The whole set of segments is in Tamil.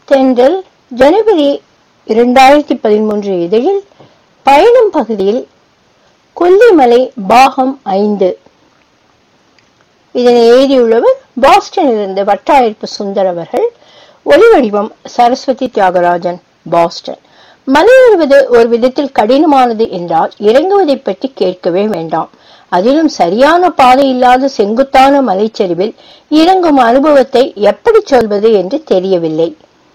தென்றல் ஜனவரி இரண்டாயிரத்தி பதிமூன்று இதழில் பயணம் பகுதியில் கொல்லிமலை பாகம் ஐந்து இதனை எழுதியுள்ளவர் பாஸ்டனிலிருந்து வட்டாயிருப்பு சுந்தர் அவர்கள் ஒலிவடிவம் சரஸ்வதி தியாகராஜன் பாஸ்டன் மலையேறுவது ஒரு விதத்தில் கடினமானது என்றால் இறங்குவதை பற்றி கேட்கவே வேண்டாம் அதிலும் சரியான பாதை இல்லாத செங்குத்தான மலைச்சரிவில் இறங்கும் அனுபவத்தை எப்படி சொல்வது என்று தெரியவில்லை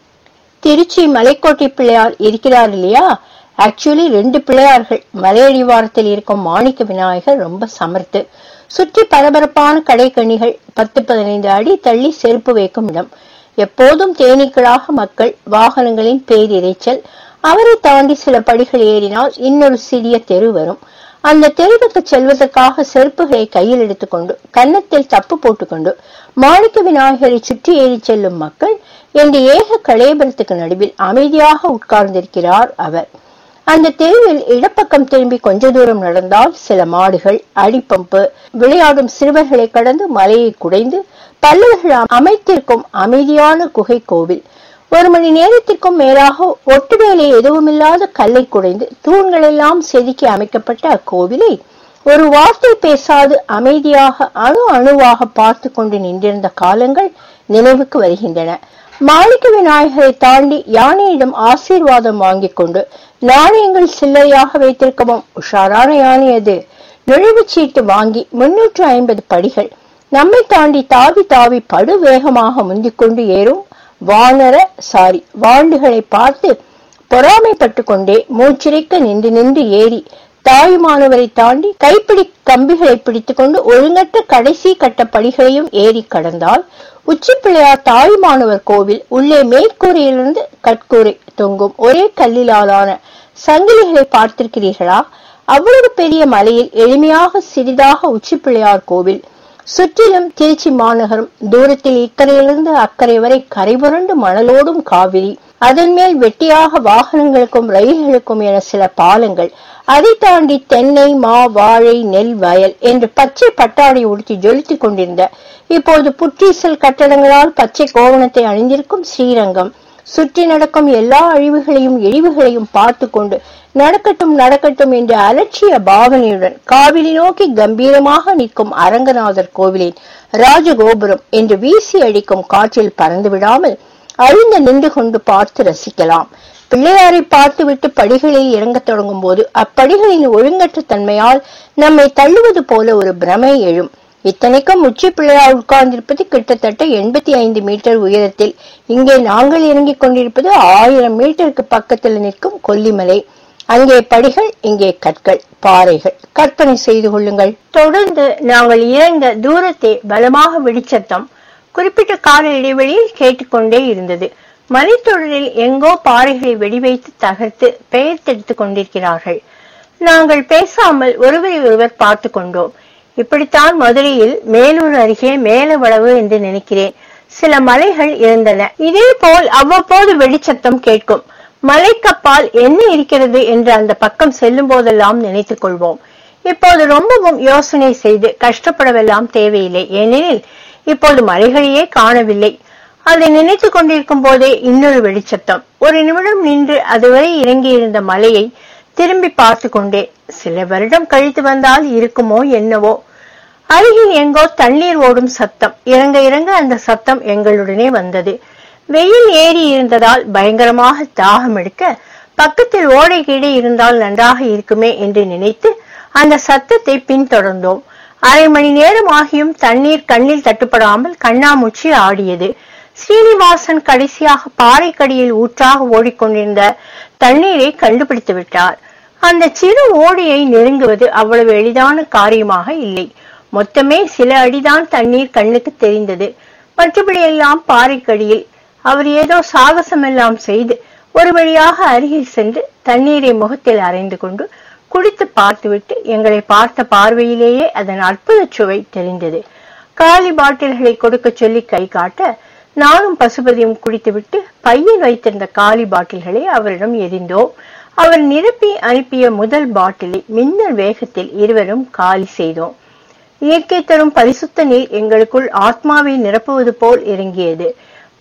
திருச்சி மலைக்கோட்டை பிள்ளையார் இருக்கிறார் இல்லையா ஆக்சுவலி ரெண்டு பிள்ளையார்கள் மலையடிவாரத்தில் இருக்கும் மாணிக்க விநாயகர் ரொம்ப சமர்த்து சுற்றி பரபரப்பான கடைக்கணிகள் பத்து பதினைந்து அடி தள்ளி செருப்பு வைக்கும் இடம் எப்போதும் தேனீக்களாக மக்கள் வாகனங்களின் பேரிரைச்சல் அவரை தாண்டி சில படிகள் ஏறினால் இன்னொரு சிறிய தெரு வரும் அந்த தெருவுக்கு செல்வதற்காக செருப்புகளை கையில் எடுத்துக்கொண்டு கன்னத்தில் தப்பு போட்டுக்கொண்டு மாணிக்க விநாயகரை சுற்றி ஏறி செல்லும் மக்கள் இந்த ஏக கலேபரத்துக்கு நடுவில் அமைதியாக உட்கார்ந்திருக்கிறார் அவர் அந்த தெருவில் இடப்பக்கம் திரும்பி கொஞ்ச தூரம் நடந்தால் சில மாடுகள் அடிப்பம்பு விளையாடும் சிறுவர்களை கடந்து மலையை குடைந்து பல்லவர்கள் அமைத்திருக்கும் அமைதியான குகை கோவில் ஒரு மணி நேரத்திற்கும் மேலாக ஒட்டு வேலை எதுவுமில்லாத கல்லை குடைந்து தூண்களெல்லாம் செதுக்கி அமைக்கப்பட்ட அக்கோவிலை ஒரு வார்த்தை பேசாது அமைதியாக அணு அணுவாக பார்த்து கொண்டு நின்றிருந்த காலங்கள் நினைவுக்கு வருகின்றன மாணிக்க விநாயகரை தாண்டி யானையிடம் ஆசீர்வாதம் வாங்கிக் கொண்டு நாணயங்கள் சில்லறையாக வைத்திருக்கவும் உஷாரான யானை அது நுழைவுச் சீட்டு வாங்கி முன்னூற்று ஐம்பது படிகள் நம்மை தாண்டி தாவி தாவி படு வேகமாக முந்திக்கொண்டு ஏறும் வானர சாரி வாண்டுகளை பார்த்து பொறாமைப்பட்டு கொண்டே மூச்சிறைக்க நின்று நின்று ஏறி தாயுமானவரை தாண்டி கைப்பிடி கம்பிகளை பிடித்துக்கொண்டு ஒழுங்கற்ற கடைசி கட்ட படிகளையும் ஏறி கடந்தால் உச்சி பிள்ளையார் தாயுமானவர் கோவில் உள்ளே மேற்கூரையிலிருந்து கட்கூரை தொங்கும் ஒரே கல்லிலாலான சங்கிலிகளை பார்த்திருக்கிறீர்களா அவ்வளவு பெரிய மலையில் எளிமையாக சிறிதாக உச்சி பிள்ளையார் கோவில் சுற்றிலும் திருச்சி மாநகரம் தூரத்தில் இக்கரையிலிருந்து அக்கறை வரை கரைபுரண்டு மணலோடும் காவிரி அதன் மேல் வெட்டியாக வாகனங்களுக்கும் ரயில்களுக்கும் என சில பாலங்கள் அதை தாண்டி தென்னை மா வாழை நெல் வயல் என்று பச்சை பட்டாடை உடுத்தி ஜொலித்துக் கொண்டிருந்த இப்போது புற்றீசல் கட்டடங்களால் பச்சை கோவணத்தை அணிந்திருக்கும் ஸ்ரீரங்கம் சுற்றி நடக்கும் எல்லா அழிவுகளையும் இழிவுகளையும் பார்த்து கொண்டு நடக்கட்டும் நடக்கட்டும் என்ற அலட்சிய பாவனையுடன் காவிரி நோக்கி கம்பீரமாக நிற்கும் அரங்கநாதர் கோவிலின் ராஜகோபுரம் என்று வீசி அடிக்கும் காற்றில் பறந்து விடாமல் அழிந்து நின்று கொண்டு பார்த்து ரசிக்கலாம் பிள்ளையாரை பார்த்துவிட்டு படிகளில் இறங்கத் தொடங்கும் போது அப்படிகளின் ஒழுங்கற்ற தன்மையால் நம்மை தள்ளுவது போல ஒரு பிரமை எழும் இத்தனைக்கும் உச்சி பிள்ளையார் உட்கார்ந்திருப்பது கிட்டத்தட்ட எண்பத்தி ஐந்து மீட்டர் உயரத்தில் இங்கே நாங்கள் இறங்கிக் கொண்டிருப்பது ஆயிரம் மீட்டருக்கு பக்கத்தில் நிற்கும் கொல்லிமலை அங்கே படிகள் இங்கே கற்கள் பாறைகள் கற்பனை செய்து கொள்ளுங்கள் தொடர்ந்து நாங்கள் இறங்க தூரத்தை பலமாக வெடிச்சத்தம் குறிப்பிட்ட கால இடைவெளியில் கேட்டுக்கொண்டே இருந்தது மலைத்தொடரில் எங்கோ பாறைகளை வெடிவைத்து தகர்த்து பெயர்த்தெடுத்துக் கொண்டிருக்கிறார்கள் நாங்கள் பேசாமல் ஒருவரை ஒருவர் பார்த்து கொண்டோம் இப்படித்தான் மதுரையில் மேலூர் அருகே மேலவளவு என்று நினைக்கிறேன் சில மலைகள் இருந்தன இதே போல் அவ்வப்போது வெடிச்சத்தம் கேட்கும் மலைக்கப்பால் என்ன இருக்கிறது என்று அந்த பக்கம் செல்லும் போதெல்லாம் நினைத்துக் கொள்வோம் இப்போது ரொம்பவும் யோசனை செய்து கஷ்டப்படவெல்லாம் தேவையில்லை ஏனெனில் இப்போது மலைகளையே காணவில்லை அதை நினைத்துக் கொண்டிருக்கும் போதே இன்னொரு வெளிச்சத்தம் ஒரு நிமிடம் நின்று அதுவரை இறங்கியிருந்த மலையை திரும்பி பார்த்து கொண்டே சில வருடம் கழித்து வந்தால் இருக்குமோ என்னவோ அருகில் எங்கோ தண்ணீர் ஓடும் சத்தம் இறங்க இறங்க அந்த சத்தம் எங்களுடனே வந்தது வெயில் ஏறி இருந்ததால் பயங்கரமாக தாகம் எடுக்க பக்கத்தில் ஓடை கீழே இருந்தால் நன்றாக இருக்குமே என்று நினைத்து அந்த சத்தத்தை பின்தொடர்ந்தோம் அரை மணி நேரம் ஆகியும் தண்ணீர் கண்ணில் தட்டுப்படாமல் கண்ணாமூச்சி ஆடியது ஸ்ரீனிவாசன் கடைசியாக பாறைக்கடியில் ஊற்றாக ஓடிக்கொண்டிருந்த தண்ணீரை கண்டுபிடித்து விட்டார் அந்த சிறு ஓடையை நெருங்குவது அவ்வளவு எளிதான காரியமாக இல்லை மொத்தமே சில அடிதான் தண்ணீர் கண்ணுக்கு தெரிந்தது மற்றபடி எல்லாம் பாறைக்கடியில் அவர் ஏதோ சாகசம் எல்லாம் செய்து ஒரு வழியாக அருகில் சென்று தண்ணீரை முகத்தில் அரைந்து கொண்டு குடித்து பார்த்துவிட்டு எங்களை பார்த்த பார்வையிலேயே அதன் அற்புத சுவை தெரிந்தது காலி பாட்டில்களை கொடுக்க சொல்லி கை காட்ட நானும் பசுபதியும் குடித்துவிட்டு பையில் வைத்திருந்த காலி பாட்டில்களை அவரிடம் எரிந்தோம் அவர் நிரப்பி அனுப்பிய முதல் பாட்டிலை மின்னல் வேகத்தில் இருவரும் காலி செய்தோம் இயற்கை தரும் பரிசுத்த நீர் எங்களுக்குள் ஆத்மாவை நிரப்புவது போல் இறங்கியது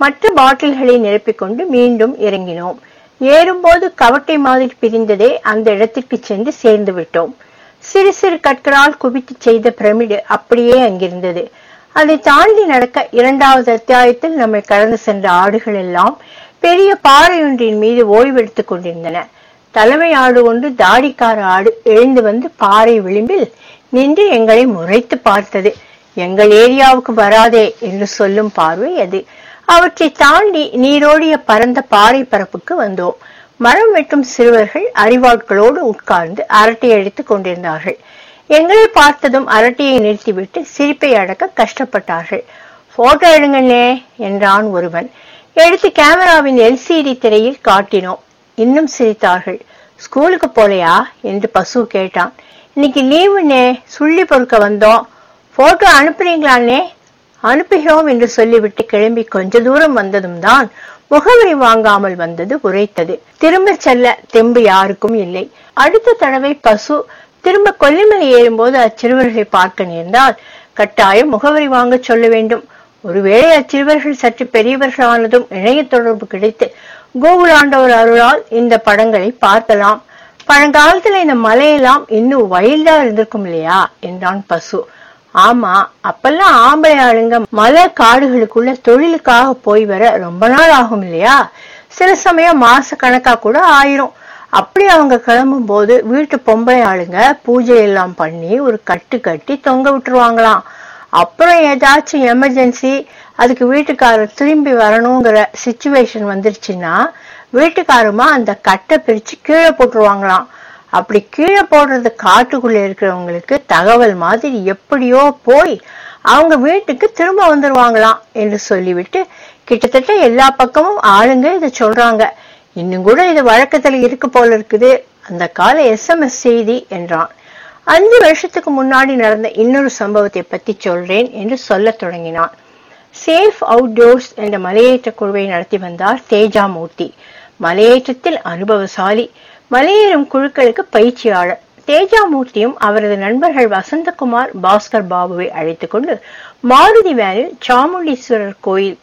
மற்ற பாட்டில்களை நிரப்பிக்கொண்டு மீண்டும் இறங்கினோம் ஏறும்போது கவட்டை மாதிரி பிரிந்ததே அந்த இடத்திற்கு சென்று சேர்ந்து விட்டோம் சிறு சிறு கற்களால் குவித்து செய்த பிரமிடு அப்படியே அங்கிருந்தது அதை தாண்டி நடக்க இரண்டாவது அத்தியாயத்தில் நம்மை கடந்து சென்ற ஆடுகள் எல்லாம் பெரிய பாறை ஒன்றின் மீது ஓய்வெடுத்துக் கொண்டிருந்தன தலைமை ஆடு ஒன்று தாடிக்கார ஆடு எழுந்து வந்து பாறை விளிம்பில் நின்று எங்களை முறைத்து பார்த்தது எங்கள் ஏரியாவுக்கு வராதே என்று சொல்லும் பார்வை அது அவற்றை தாண்டி நீரோடிய பரந்த பாறை பரப்புக்கு வந்தோம் மரம் வெட்டும் சிறுவர்கள் அறிவாட்களோடு உட்கார்ந்து அரட்டை அடித்துக் கொண்டிருந்தார்கள் எங்களை பார்த்ததும் அரட்டையை நிறுத்திவிட்டு சிரிப்பை அடக்க கஷ்டப்பட்டார்கள் போட்டோ எடுங்கண்ணே என்றான் ஒருவன் எடுத்து கேமராவின் எல்சிடி திரையில் காட்டினோம் இன்னும் சிரித்தார்கள் ஸ்கூலுக்கு போலையா என்று பசு கேட்டான் இன்னைக்கு லீவுண்ணே சுள்ளி பொறுக்க வந்தோம் போட்டோ அனுப்புறீங்களாண்ணே அனுப்புகிறோம் என்று சொல்லிவிட்டு கிளம்பி கொஞ்ச தூரம் வந்ததும் தான் முகவரி வாங்காமல் வந்தது உரைத்தது திரும்ப செல்ல தெம்பு யாருக்கும் இல்லை அடுத்த தடவை பசு திரும்ப கொல்லிமலை ஏறும்போது அச்சிறுவர்களை பார்க்க நேர்ந்தால் கட்டாயம் முகவரி வாங்க சொல்ல வேண்டும் ஒருவேளை அச்சிறுவர்கள் சற்று பெரியவர்களானதும் இணைய தொடர்பு கிடைத்து கூகுள் ஆண்டவர் அருளால் இந்த படங்களை பார்க்கலாம் பழங்காலத்துல இந்த மலையெல்லாம் இன்னும் வைல்டா இருந்திருக்கும் இல்லையா என்றான் பசு ஆமா அப்பெல்லாம் ஆம்பளை ஆளுங்க மலை காடுகளுக்குள்ள தொழிலுக்காக போய் வர ரொம்ப நாள் ஆகும் இல்லையா சில சமயம் மாச கணக்கா கூட ஆயிரும் அப்படி அவங்க கிளம்பும் போது வீட்டு பொம்பளை ஆளுங்க பூஜை எல்லாம் பண்ணி ஒரு கட்டு கட்டி தொங்க விட்டுருவாங்களாம் அப்புறம் ஏதாச்சும் எமர்ஜென்சி அதுக்கு வீட்டுக்காரர் திரும்பி வரணுங்கிற சுச்சுவேஷன் வந்துருச்சுன்னா வீட்டுக்காரமா அந்த கட்டை பிரிச்சு கீழே போட்டுருவாங்களாம் அப்படி கீழே போடுறது காட்டுக்குள்ள இருக்கிறவங்களுக்கு தகவல் மாதிரி எப்படியோ போய் அவங்க வீட்டுக்கு திரும்ப வந்துருவாங்களாம் என்று சொல்லிவிட்டு கிட்டத்தட்ட எல்லா பக்கமும் ஆளுங்க இதை சொல்றாங்க இன்னும் கூட இது வழக்கத்துல இருக்கு போல இருக்குது அந்த கால எஸ்எம்எஸ் செய்தி என்றான் அஞ்சு வருஷத்துக்கு முன்னாடி நடந்த இன்னொரு சம்பவத்தை பத்தி சொல்றேன் என்று சொல்லத் தொடங்கினான் சேஃப் அவுட்டோர்ஸ் என்ற மலையேற்ற குழுவை நடத்தி வந்தார் தேஜா மூர்த்தி மலையேற்றத்தில் அனுபவசாலி மலையேறும் குழுக்களுக்கு பயிற்சியாளர் தேஜாமூர்த்தியும் அவரது நண்பர்கள் வசந்தகுமார் பாஸ்கர் பாபுவை அழைத்துக் கொண்டு மாருதி வேனில் சாமுண்டீஸ்வரர் கோயில்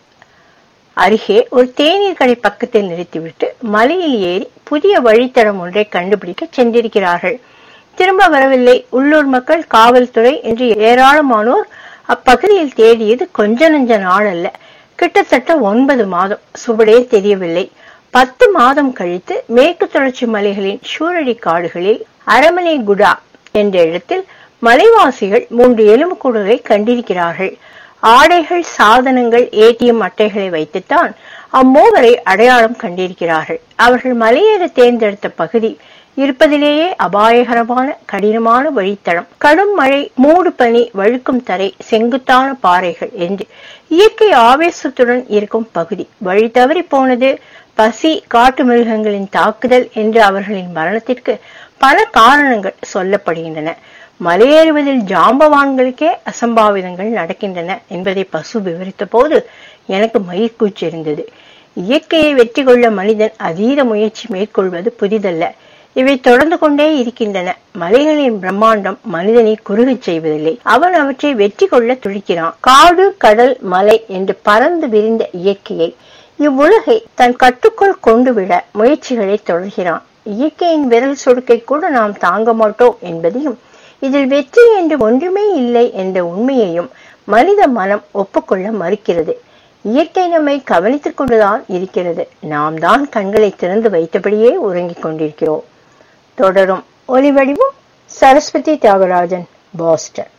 அருகே ஒரு தேநீர் கடை பக்கத்தில் நிறுத்திவிட்டு மலையில் ஏறி புதிய வழித்தடம் ஒன்றை கண்டுபிடிக்க சென்றிருக்கிறார்கள் திரும்ப வரவில்லை உள்ளூர் மக்கள் காவல்துறை என்று ஏராளமானோர் அப்பகுதியில் தேடியது கொஞ்ச நஞ்ச நாள் அல்ல கிட்டத்தட்ட ஒன்பது மாதம் சுவடே தெரியவில்லை பத்து மாதம் கழித்து மேற்கு தொடர்ச்சி மலைகளின் சூழடி காடுகளில் அரமனை குடா என்ற இடத்தில் மலைவாசிகள் மூன்று எலும்புக்கூடுகளை கண்டிருக்கிறார்கள் ஆடைகள் சாதனங்கள் ஏடிஎம் அட்டைகளை வைத்துத்தான் அம்மூவரை அடையாளம் கண்டிருக்கிறார்கள் அவர்கள் மலையேற தேர்ந்தெடுத்த பகுதி இருப்பதிலேயே அபாயகரமான கடினமான வழித்தடம் கடும் மழை மூடு பனி வழுக்கும் தரை செங்குத்தான பாறைகள் என்று இயற்கை ஆவேசத்துடன் இருக்கும் பகுதி வழி தவறி போனது பசி காட்டு மிருகங்களின் தாக்குதல் என்று அவர்களின் மரணத்திற்கு பல காரணங்கள் சொல்லப்படுகின்றன மலையேறுவதில் ஜாம்பவான்களுக்கே அசம்பாவிதங்கள் நடக்கின்றன என்பதை பசு விவரித்த போது எனக்கு மயிர்கூச்சு இருந்தது இயற்கையை வெற்றி கொள்ள மனிதன் அதீத முயற்சி மேற்கொள்வது புதிதல்ல இவை தொடர்ந்து கொண்டே இருக்கின்றன மலைகளின் பிரம்மாண்டம் மனிதனை குறுகச் செய்வதில்லை அவன் அவற்றை வெற்றி கொள்ள துடிக்கிறான் காடு கடல் மலை என்று பறந்து விரிந்த இயற்கையை இவ்வுலகை தன் கட்டுக்குள் கொண்டு விட முயற்சிகளை தொடர்கிறான் இயற்கையின் விரல் சொடுக்கை கூட நாம் தாங்க மாட்டோம் என்பதையும் இதில் வெற்றி என்று ஒன்றுமே இல்லை என்ற உண்மையையும் மனித மனம் ஒப்புக்கொள்ள மறுக்கிறது இயற்கை நம்மை கவனித்துக் கொண்டுதான் இருக்கிறது நாம் தான் கண்களை திறந்து வைத்தபடியே உறங்கிக் கொண்டிருக்கிறோம் தொடரும் ஒலிவடிவும் சரஸ்வதி தியாகராஜன் பாஸ்டன்